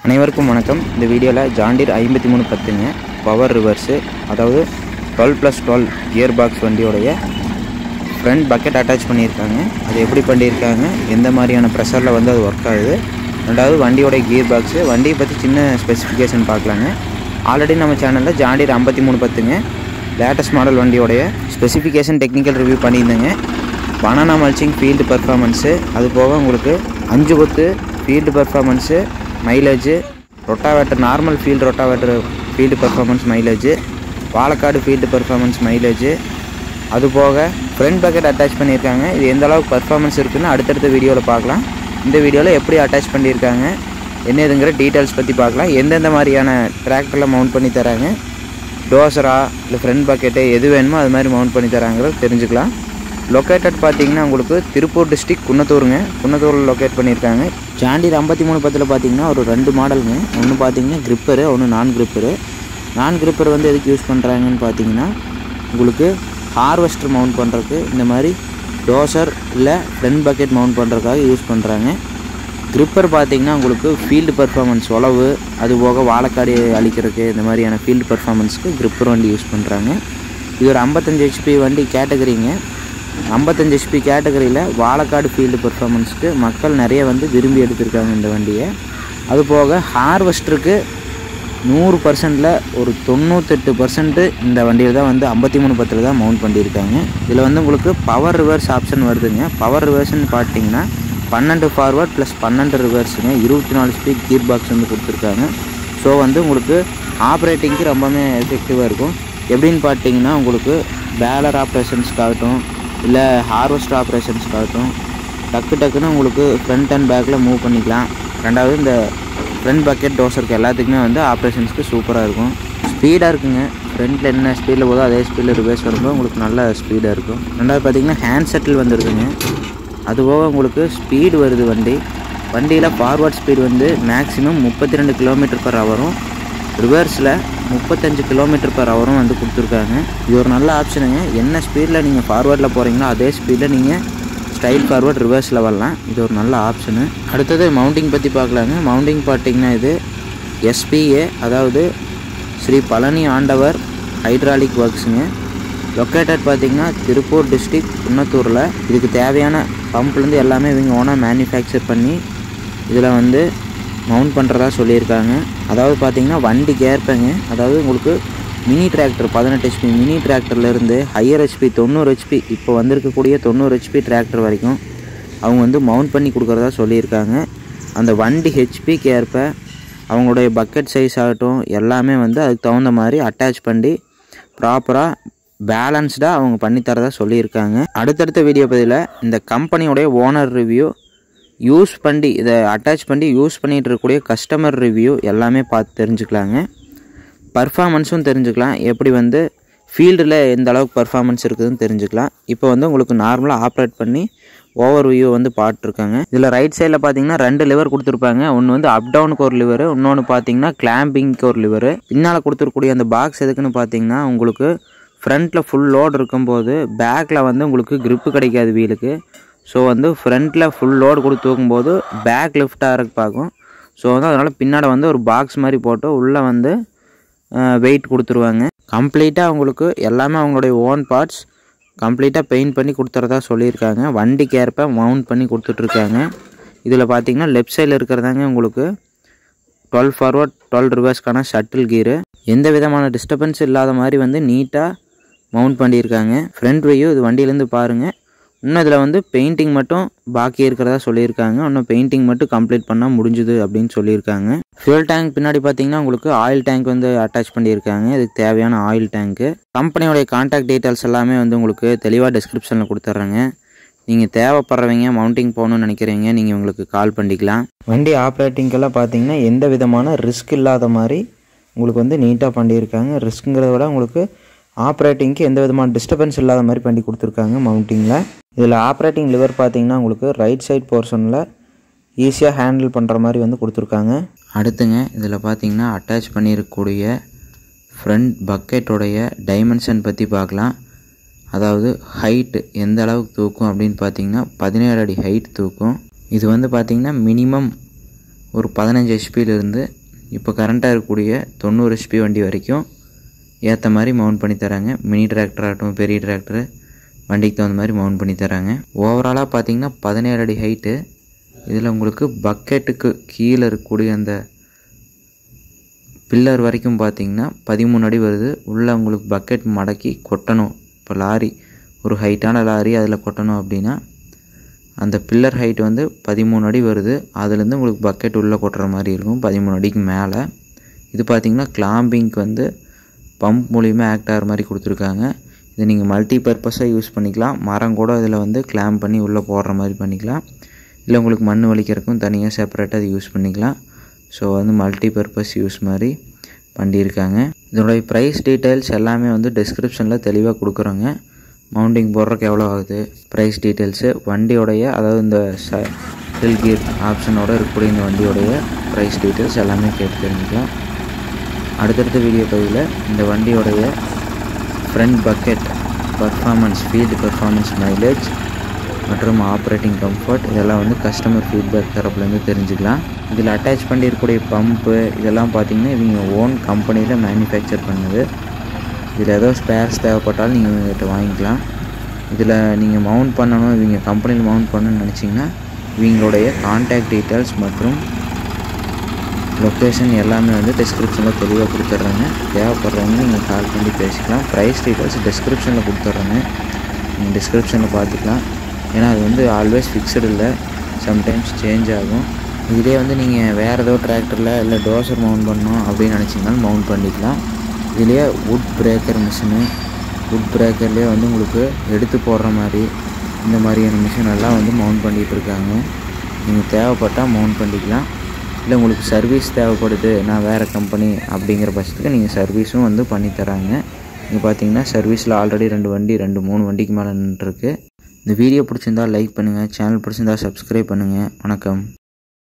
அனைவருக்கும் வணக்கம் இந்த வீடியோவில் ஜாண்டீர் ஐம்பத்தி மூணு பத்துங்க பவர் ரிவர்ஸு அதாவது twelve plus twelve gear box வண்டியோடைய ஃப்ரண்ட் பக்கெட் அட்டாச் பண்ணியிருக்காங்க அது எப்படி பண்ணியிருக்காங்க எந்த மாதிரியான ப்ரெஷரில் வந்து அது ஒர்க் ஆகுது ரெண்டாவது வண்டியோடைய கியர் பாக்ஸு வண்டியை பற்றி சின்ன ஸ்பெசிஃபிகேஷன் பார்க்கலாங்க ஆல்ரெடி நம்ம சேனலில் ஜாண்டீர் ஐம்பத்தி மூணு பத்துங்க லேட்டஸ்ட் மாடல் வண்டியோடைய ஸ்பெசிஃபிகேஷன் டெக்னிக்கல் ரிவ்யூ பண்ணியிருந்தேங்க பனானா மல்ச்சிங் ஃபீல்டு பர்ஃபார்மன்ஸு அது போக உங்களுக்கு அஞ்சு கொத்து field performance mileage rotavator normal field rotavator field performance mileage Palakkad field performance mileage அது போக ஃப்ரண்ட் பக்கெட் அட்டாச் பண்ணியிருக்காங்க இது எந்த அளவுக்கு பர்ஃபார்மன்ஸ் இருக்குன்னு அடுத்தடுத்த வீடியோவில் பார்க்கலாம் இந்த வீடியோவில் எப்படி அட்டாச் பண்ணியிருக்காங்க என்ன இதுங்கிற டீட்டெயில்ஸ் பற்றி பார்க்கலாம் எந்தெந்த மாதிரியான டிராக்டரில் மவுண்ட் பண்ணி தராங்க டோசரா இல்லை ஃப்ரண்ட் பக்கெட்டு எது வேணுமோ அது மாதிரி மவுண்ட் பண்ணி தராங்கிறது தெரிஞ்சுக்கலாம் லொக்கேட்டட் பார்த்தீங்கன்னா உங்களுக்கு திருப்பூர் டிஸ்ட்ரிக் குன்னத்தூருங்க குன்னத்தூரில் லொக்கேட் பண்ணியிருக்காங்க ஜாண்டிர் ஐம்பத்தி மூணு பத்தில் பார்த்தீங்கன்னா ஒரு ரெண்டு மாடலுங்க ஒன்று பார்த்தீங்கன்னா கிரிப்பரு ஒன்று நான் கிரிப்பரு நான் கிரிப்பர் வந்து எதுக்கு யூஸ் பண்ணுறாங்கன்னு பார்த்தீங்கன்னா உங்களுக்கு ஹார்வெஸ்டர் மவுண்ட் பண்ணுறதுக்கு இந்த மாதிரி டோசர் இல்லை ஃப்ரண்ட் பக்கெட் மவுண்ட் பண்ணுறதுக்காக யூஸ் பண்ணுறாங்க கிரிப்பர் பார்த்தீங்கன்னா உங்களுக்கு ஃபீல்டு பர்ஃபார்மன்ஸ் உழவு அது போக வாழைக்காடு அழிக்கிறதுக்கு இந்த மாதிரியான ஃபீல்டு பர்ஃபார்மன்ஸ்க்கு கிரிப்பர் வண்டி யூஸ் பண்ணுறாங்க இது ஒரு ஐம்பத்தஞ்சு ஹெச்பி வண்டி கேட்டகரிங்க ஐம்பத்தஞ்சு ஹெச்பி கேட்டகரியில் வாழைக்காடு ஃபீல்டு பர்ஃபார்மன்ஸ்க்கு மக்கள் நிறைய வந்து விரும்பி எடுத்திருக்காங்க இந்த வண்டியை அது போக ஹார்வெஸ்டருக்கு நூறு பர்சன்டில் ஒரு தொண்ணூத்தெட்டு பர்சன்ட்டு இந்த வண்டியில் தான் வந்து ஐம்பத்தி மூணு பத்தில் தான் மவுண்ட் பண்ணியிருக்காங்க இதில் வந்து உங்களுக்கு பவர் ரிவர்ஸ் ஆப்ஷன் வருதுங்க பவர் ரிவர்ஸ்னு பார்த்தீங்கன்னா பன்னெண்டு ஃபார்வர்ட் ப்ளஸ் பன்னெண்டு ரிவர்ஸுங்க இருபத்தி நாலு ஸ்பீட் கீர் பாக்ஸ் வந்து கொடுத்துருக்காங்க ஸோ வந்து உங்களுக்கு ஆப்ரேட்டிங்க்கு ரொம்பவே எஃபெக்டிவாக இருக்கும் எப்படின்னு பார்த்தீங்கன்னா உங்களுக்கு பேலர் ஆப்ரேஷன்ஸ்க்காகட்டும் இல்லை ஹார்வெஸ்டர் ஆப்ரேஷன்ஸ்க்காகட்டும் டக்கு டக்குன்னு உங்களுக்கு ஃப்ரண்ட் அண்ட் பேக்கில் மூவ் பண்ணிக்கலாம் ரெண்டாவது இந்த ஃப்ரண்ட் பக்கெட் டோசருக்கு எல்லாத்துக்குமே வந்து ஆப்ரேஷன்ஸ்க்கு சூப்பராக இருக்கும் ஸ்பீடாக இருக்குங்க ஃப்ரண்ட்டில் என்ன ஸ்பீடில் போதோ அதே ஸ்பீடில் ரிவர்ஸ் வரும்போது உங்களுக்கு நல்ல ஸ்பீடாக இருக்கும் ரெண்டாவது பார்த்தீங்கன்னா ஹேண்ட் செட்டில் வந்துருக்குங்க அதுபோக உங்களுக்கு ஸ்பீடு வருது வண்டி வண்டியில் ஃபார்வர்ட் ஸ்பீடு வந்து மேக்ஸிமம் முப்பத்தி ரெண்டு கிலோமீட்டர் பர் ஹவரும் ரிவர்ஸில் முப்பத்தஞ்சு கிலோமீட்டர் பர் ஹவரும் வந்து கொடுத்துருக்காங்க இது ஒரு நல்ல ஆப்ஷனுங்க என்ன ஸ்பீடில் நீங்கள் ஃபார்வர்டில் போகிறீங்களோ அதே ஸ்பீடில் நீங்கள் ஸ்டைல் ஃபார்வர்ட் ரிவர்ஸில் வரலாம் இது ஒரு நல்ல ஆப்ஷனு அடுத்தது மவுண்டிங் பற்றி பார்க்கலாங்க மவுண்டிங் பார்த்தீங்கன்னா இது எஸ்பிஏ அதாவது ஸ்ரீ பழனி ஆண்டவர் ஹைட்ராலிக் ஒர்க்ஸுங்க லொக்கேட்டட் பார்த்தீங்கன்னா திருப்பூர் டிஸ்ட்ரிக் குன்னத்தூரில் இதுக்கு தேவையான பம்ப்லேருந்து எல்லாமே இவங்க ஓனாக மேனுஃபேக்சர் பண்ணி இதில் வந்து மவுண்ட் பண்ணுறதா சொல்லியிருக்காங்க அதாவது பார்த்தீங்கன்னா வண்டிக்கு ஏற்பங்க அதாவது உங்களுக்கு மினி டிராக்டர் பதினெட்டு ஹெச்பி மினி டிராக்டர்லேருந்து ஹையர் ஹெச்பி தொண்ணூறு ஹெச்பி இப்போ வந்திருக்கக்கூடிய தொண்ணூறு ஹெச்பி டிராக்டர் வரைக்கும் அவங்க வந்து மவுண்ட் பண்ணி கொடுக்குறதா சொல்லியிருக்காங்க அந்த வண்டி ஹெச்பிக்கு ஏற்ப அவங்களுடைய பக்கெட் சைஸ் ஆகட்டும் எல்லாமே வந்து அதுக்கு தகுந்த மாதிரி அட்டாச் பண்ணி ப்ராப்பராக பேலன்ஸ்டாக அவங்க பண்ணித்தரதா சொல்லியிருக்காங்க அடுத்தடுத்த வீடியோ பதிவில் இந்த கம்பெனியோடைய ஓனர் ரிவ்யூ யூஸ் பண்ணி இதை அட்டாச் பண்ணி யூஸ் பண்ணிகிட்டு இருக்கக்கூடிய கஸ்டமர் ரிவ்யூ எல்லாமே பார்த்து தெரிஞ்சுக்கலாங்க பர்ஃபாமன்ஸும் தெரிஞ்சுக்கலாம் எப்படி வந்து ஃபீல்டில் எந்த அளவுக்கு பர்ஃபாமன்ஸ் இருக்குதுன்னு தெரிஞ்சுக்கலாம் இப்போ வந்து உங்களுக்கு நார்மலாக ஆப்ரேட் பண்ணி ஓவர் வியூ வந்து பாட்டிருக்காங்க இதில் ரைட் சைடில் பார்த்தீங்கன்னா ரெண்டு லிவர் கொடுத்துருப்பாங்க ஒன்று வந்து அப் டவுனுக்கு ஒரு லிவர் இன்னொன்று பார்த்தீங்கன்னா கிளாம்பிங்க்கு ஒரு லிவர் பின்னால் கொடுத்துருக்கூடிய அந்த பாக்ஸ் எதுக்குன்னு பார்த்தீங்கன்னா உங்களுக்கு ஃப்ரண்ட்டில் ஃபுல் லோடு இருக்கும்போது பேக்கில் வந்து உங்களுக்கு grip கிடைக்காது வீலுக்கு ஸோ வந்து ஃப்ரண்ட்டில் ஃபுல் லோடு கொடுத்து தூக்கும்போது பேக் லிஃப்ட் ஆகிறதுக்கு பார்க்கும் ஸோ வந்து அதனால் பின்னாடி வந்து ஒரு பாக்ஸ் மாதிரி போட்டு உள்ளே வந்து வெயிட் கொடுத்துருவாங்க கம்ப்ளீட்டாக அவங்களுக்கு எல்லாமே அவங்களுடைய ஓன் பார்ட்ஸ் கம்ப்ளீட்டாக பெயிண்ட் பண்ணி கொடுத்துறதா சொல்லியிருக்காங்க வண்டிக்கு ஏற்ப மவுண்ட் பண்ணி கொடுத்துட்ருக்காங்க இதில் பார்த்தீங்கன்னா லெஃப்ட் சைடில் இருக்கிறதாங்க உங்களுக்கு டுவெல் ஃபார்வர்ட் டுவெல் ரிவர்ஸ்க்கான ஷட்டில் கீரு எந்த விதமான டிஸ்டர்பன்ஸ் இல்லாத மாதிரி வந்து நீட்டாக மவுண்ட் பண்ணியிருக்காங்க ஃப்ரண்ட் வியூ இது வண்டியிலேருந்து பாருங்கள் இன்னும் இதில் வந்து பெயிண்டிங் மட்டும் பாக்கி இருக்கிறதா சொல்லியிருக்காங்க இன்னும் பெயிண்டிங் மட்டும் கம்ப்ளீட் பண்ணால் முடிஞ்சுது அப்படின்னு சொல்லியிருக்காங்க ஃபியூல் டேங்க் பின்னாடி பார்த்தீங்கன்னா உங்களுக்கு ஆயில் டேங்க் வந்து அட்டாச் பண்ணியிருக்காங்க இதுக்கு தேவையான ஆயில் டேங்க்கு கம்பெனியோடைய கான்டாக்ட் டீட்டெயில்ஸ் எல்லாமே வந்து உங்களுக்கு தெளிவாக டிஸ்கிரிப்ஷனில் கொடுத்துட்றேங்க நீங்கள் தேவைப்படுறவங்க மவுண்டிங் போகணும்னு நினைக்கிறீங்க நீங்கள் உங்களுக்கு கால் பண்ணிக்கலாம் வண்டி ஆப்ரேட்டிங்கெல்லாம் பார்த்தீங்கன்னா எந்த விதமான ரிஸ்க் இல்லாத மாதிரி உங்களுக்கு வந்து நீட்டாக பண்ணியிருக்காங்க ரிஸ்க்குங்கிறத விட உங்களுக்கு ஆப்ரேட்டிங்க்கு எந்த விதமான டிஸ்டர்பன்ஸ் இல்லாத மாதிரி பண்ணி கொடுத்துருக்காங்க மவுண்டிங்கில் இதில் ஆப்ரேட்டிங் லிவர் பார்த்தீங்கன்னா உங்களுக்கு ரைட் சைட் போர்ஷனில் ஈஸியாக ஹேண்டில் பண்ணுற மாதிரி வந்து கொடுத்துருக்காங்க அடுத்துங்க இதில் பார்த்தீங்கன்னா அட்டாச் பண்ணியிருக்கக்கூடிய ஃப்ரண்ட் பக்கெட்டோடைய டைமென்ஷன் பற்றி பார்க்கலாம் அதாவது ஹைட்டு எந்த அளவுக்கு தூக்கும் அப்படின்னு பார்த்தீங்கன்னா பதினேழு அடி ஹைட் தூக்கும் இது வந்து பார்த்தீங்கன்னா மினிமம் ஒரு பதினஞ்சு ஹெச்பியிலிருந்து இப்போ கரண்ட்டாக இருக்கக்கூடிய தொண்ணூறு ஹெச்பி வண்டி வரைக்கும் ஏற்ற மாதிரி மவுண்ட் பண்ணி தராங்க மினி டிராக்டர் ஆகட்டும் பெரிய டிராக்டரு வண்டிக்கு தகுந்த மாதிரி மவுண்ட் பண்ணி தராங்க ஓவராலாக பார்த்தீங்கன்னா பதினேழு அடி ஹைட்டு இதில் உங்களுக்கு பக்கெட்டுக்கு கீழே இருக்கக்கூடிய அந்த பில்லர் வரைக்கும் பார்த்தீங்கன்னா பதிமூணு அடி வருது உள்ளே உங்களுக்கு பக்கெட் மடக்கி கொட்டணும் இப்போ லாரி ஒரு ஹைட்டான லாரி அதில் கொட்டணும் அப்படின்னா அந்த பில்லர் ஹைட் வந்து பதிமூணு அடி வருது அதுலேருந்து உங்களுக்கு பக்கெட் உள்ளே கொட்டுற மாதிரி இருக்கும் பதிமூணு அடிக்கு மேலே இது பார்த்தீங்கன்னா கிளாம்பிங்க்கு வந்து பம்ப் மூலியமாக ஆக்ட் ஆகிற மாதிரி கொடுத்துருக்காங்க இது நீங்கள் மல்டி பர்பஸாக யூஸ் பண்ணிக்கலாம் மரம் கூட இதில் வந்து கிளாம் பண்ணி உள்ளே போடுற மாதிரி பண்ணிக்கலாம் இல்லை உங்களுக்கு மண் வலிக்கிறதுக்கும் தனியாக செப்பரேட்டாக அது யூஸ் பண்ணிக்கலாம் ஸோ வந்து மல்டி பர்பஸ் யூஸ் மாதிரி பண்ணியிருக்காங்க இதனுடைய ப்ரைஸ் டீட்டெயில்ஸ் எல்லாமே வந்து டிஸ்கிரிப்ஷனில் தெளிவாக கொடுக்குறோங்க மவுண்டிங் போடுறதுக்கு எவ்வளோ ஆகுது ப்ரைஸ் டீட்டெயில்ஸு வண்டியோடைய அதாவது இந்த ச ஹில் கீர் ஆப்ஷனோட இருக்கக்கூடிய இந்த வண்டியோடைய ப்ரைஸ் டீட்டெயில்ஸ் எல்லாமே கேட்டு தெரிஞ்சுக்கலாம் அடுத்தடுத்த வீடியோ பதிவில் இந்த வண்டியோடைய front bucket performance field performance mileage மற்றும் ஆப்ரேட்டிங் கம்ஃபர்ட் இதெல்லாம் வந்து கஸ்டமர் ஃபீட்பேக் தரப்புலேருந்து தெரிஞ்சுக்கலாம் இதில் அட்டாச் பண்ணியிருக்கக்கூடிய பம்பு இதெல்லாம் பார்த்தீங்கன்னா இவங்க ஓன் கம்பெனியில் மேனுஃபேக்சர் பண்ணுது இதில் ஏதோ ஸ்பேர்ஸ் தேவைப்பட்டாலும் நீங்கள் இவங்ககிட்ட வாங்கிக்கலாம் இதில் நீங்கள் மவுண்ட் பண்ணணும் இவங்க கம்பெனியில் மவுண்ட் பண்ணணும்னு நினச்சிங்கன்னா இவங்களுடைய கான்டாக்ட் டீட்டெயில்ஸ் மற்றும் லொக்கேஷன் எல்லாமே வந்து டிஸ்கிரிப்ஷனில் தெளிவாக கொடுத்துட்றாங்க தேவைப்படுறவங்க நீங்கள் கால் பண்ணி பேசிக்கலாம் ப்ரைஸ் டீட்டெயில்ஸ் டிஸ்கிரிப்ஷனில் கொடுத்துட்றாங்க நீங்கள் டிஸ்கிரிப்ஷனில் பார்த்துக்கலாம் ஏன்னா அது வந்து ஆல்வேஸ் ஃபிக்ஸ்டு இல்லை சம்டைம்ஸ் சேஞ்ச் ஆகும் இதே வந்து நீங்கள் வேறு ஏதோ டிராக்டரில் இல்லை டோசர் மவுண்ட் பண்ணணும் அப்படின்னு நினச்சிங்கனாலும் மவுண்ட் பண்ணிக்கலாம் இதுலேயே வுட் பிரேக்கர் மிஷினு வுட் பிரேக்கர்லேயே வந்து உங்களுக்கு எடுத்து போடுற மாதிரி இந்த மாதிரியான மிஷின் எல்லாம் வந்து மவுண்ட் பண்ணிகிட்டு இருக்காங்க நீங்கள் தேவைப்பட்டால் மவுண்ட் பண்ணிக்கலாம் இல்லை உங்களுக்கு சர்வீஸ் தேவைப்படுது நான் வேறு கம்பெனி அப்படிங்கிற பட்சத்துக்கு நீங்கள் சர்வீஸும் வந்து பண்ணி தராங்க இங்கே பார்த்தீங்கன்னா சர்வீஸில் ஆல்ரெடி ரெண்டு வண்டி ரெண்டு மூணு வண்டிக்கு மேலே நின்றுருக்கு இந்த வீடியோ பிடிச்சிருந்தா லைக் பண்ணுங்கள் சேனல் பிடிச்சிருந்தா சப்ஸ்கிரைப் பண்ணுங்கள் வணக்கம்